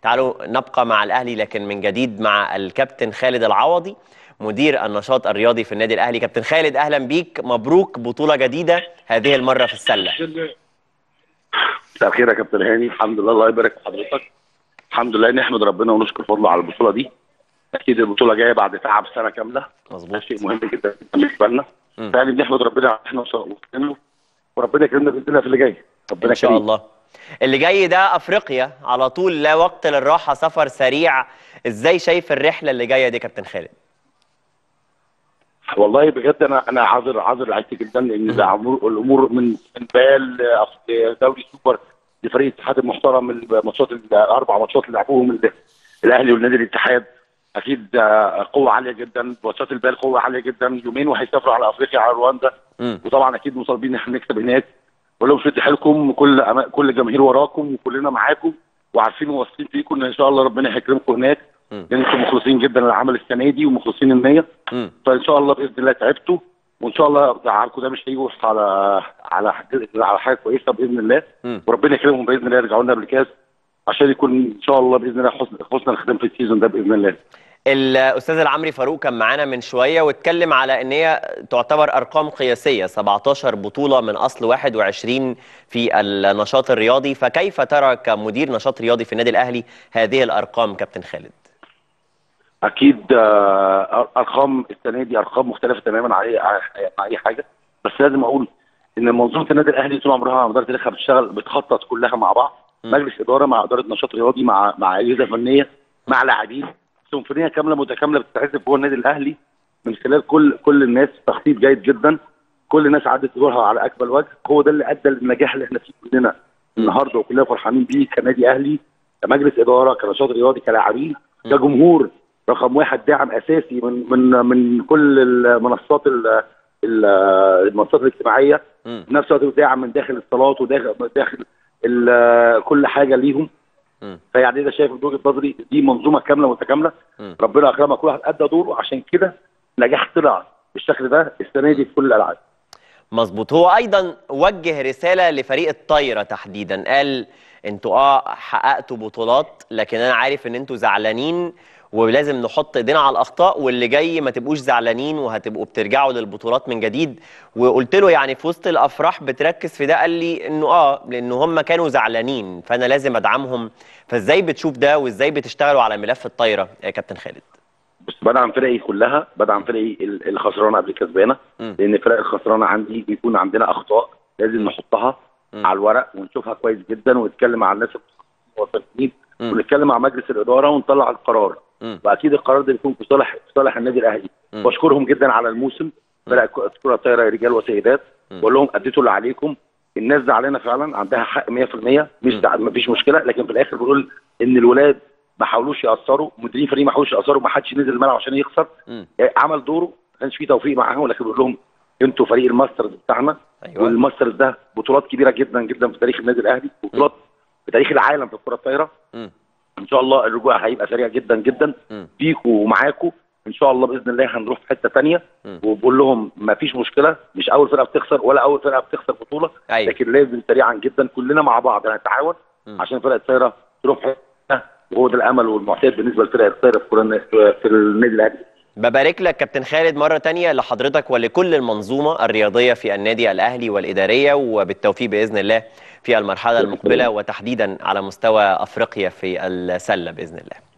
تعالوا نبقى مع الاهلي لكن من جديد مع الكابتن خالد العوضي مدير النشاط الرياضي في النادي الاهلي كابتن خالد اهلا بيك مبروك بطوله جديده هذه المره في السله مساء الخير يا كابتن هاني الحمد لله الله يبارك في حضرتك الحمد لله نحمد ربنا ونشكر فضله على البطوله دي اكيد البطوله جايه بعد تعب سنه كامله مظبوط ده شيء مهم جدا بالنسبه لنا مم. فعلا بنحمد ربنا على احنا وصلنا له وربنا يكرمنا باذن الله في اللي جاي ربنا ان شاء كريم. الله اللي جاي ده افريقيا على طول لا وقت للراحه سفر سريع ازاي شايف الرحله اللي جايه دي كابتن خالد والله بجد انا انا عذر عذر لعيبتي جدا لان ده أمور- الامور من من بال أصل دوري سوبر لفريق الاتحاد المحترم الماتشات الاربع ماتشات اللي لعبوهم ال- الاهلي والنادي الاتحاد اكيد آه، قوه عاليه جدا ماتشات البال قوه عاليه جدا يومين وهيسافروا على افريقيا على رواندا مم. وطبعا اكيد مطالبين ان احنا نكسب هناك بقول لهم شد حيلكم كل أما- كل الجماهير وراكم وكلنا معاكم وعارفين وواثقين فيكم ان ان شاء الله ربنا هيكرمكم هناك مم. لان انتم مخلصين جدا للعمل السنه دي ومخلصين النيه مم. فان شاء الله باذن الله تعبتوا وان شاء الله زعلكم ده مش هيجوا على على حاجه على حاجه كويسه باذن الله مم. وربنا يكرمهم باذن الله يرجعوا لنا بالكاس عشان يكون ان شاء الله باذن الله حسن حسن الختام في السيزون ده باذن الله الاستاذ العمري فاروق كان معانا من شويه واتكلم على ان هي تعتبر ارقام قياسيه 17 بطوله من اصل 21 في النشاط الرياضي فكيف ترى كمدير نشاط رياضي في النادي الاهلي هذه الارقام كابتن خالد اكيد آه، ارقام السنه دي ارقام مختلفه تماما عن اي عن اي حاجه بس لازم اقول ان منظومه النادي الاهلي طول عمرها على مدار تاريخها بتشتغل بتخطط كلها مع بعض م. مجلس اداره مع اداره نشاط رياضي مع مع اجهزه فنيه مع لاعبين سيمفونيه كامله متكامله بتتعزف جوه النادي الاهلي من خلال كل كل الناس تخطيط جيد جدا كل الناس عدت دورها على اكمل وجه هو ده اللي ادى للنجاح اللي احنا فيه كلنا النهارده وكلنا فرحانين بيه كنادي اهلي كمجلس اداره كنشاط رياضي كلاعبين كجمهور رقم واحد داعم اساسي من من من كل المنصات ال- ال- المنصات الاجتماعيه مم. في نفس الوقت داعم من داخل الصالات وداخل داخل ال- كل حاجه ليهم مم. فيعني ده شايف من وجهه نظري دي منظومه كامله متكامله مم. ربنا اكرمك كل واحد ادى دوره عشان كده نجاح طلع بالشكل ده السنه دي في كل الالعاب مظبوط هو ايضا وجه رساله لفريق الطايره تحديدا قال انتوا اه حققتوا بطولات لكن انا عارف ان انتوا زعلانين ولازم نحط ايدينا على الاخطاء واللي جاي ما تبقوش زعلانين وهتبقوا بترجعوا للبطولات من جديد وقلت له يعني في وسط الافراح بتركز في ده قال لي انه اه لانه هم كانوا زعلانين فانا لازم ادعمهم فازاي بتشوف ده وازاي بتشتغلوا على ملف الطايره يا كابتن خالد بس بدعم فرقي كلها بدعم فرقي ال- الخسرانه قبل الكسبانه مم. لان الفرق الخسرانه عندي بيكون عندنا اخطاء لازم نحطها مم. على الورق ونشوفها كويس جدا ونتكلم مع الناس المتخصصين مم. ونتكلم مع مجلس الاداره ونطلع القرار مم. واكيد القرار ده بيكون في صالح في صالح النادي الاهلي مم. واشكرهم جدا على الموسم فرق ك- كره طايره رجال وسيدات مم. بقول لهم اديتوا اللي عليكم الناس زعلانه فعلا عندها حق 100% مش مم. زع- مفيش مشكله لكن في الاخر بقول ان الولاد ما حاولوش ياثروا مديرين فريق ما حاولوش ياثروا ما حدش نزل الملعب عشان يخسر مم. عمل دوره ما كانش فيه توفيق معاهم لكن بقول لهم انتوا فريق الماسترز بتاعنا ايوه والماسترز ده بطولات كبيره جدا جدا في تاريخ النادي الاهلي بطولات في تاريخ العالم في الكره الطايره مم. ان شاء الله الرجوع هيبقى سريع جدا جدا مم. بيكوا ومعاكوا ان شاء الله باذن الله هنروح في حته ثانيه مم. وبقول لهم ما فيش مشكله مش اول فرقه بتخسر ولا اول فرقه بتخسر بطوله ايوه لكن لازم سريعا جدا كلنا مع بعض هنتعاون مم. عشان فرقه الطايره تروح في حته وهو ده الامل والمعتاد بالنسبه لفرقه الطايره في كرة- في النادي الاهلي ببارك لك كابتن خالد مرة تانية لحضرتك ولكل المنظومة الرياضية في النادي الأهلي والإدارية وبالتوفيق بإذن الله في المرحلة المقبلة وتحديدا على مستوى أفريقيا في السلة بإذن الله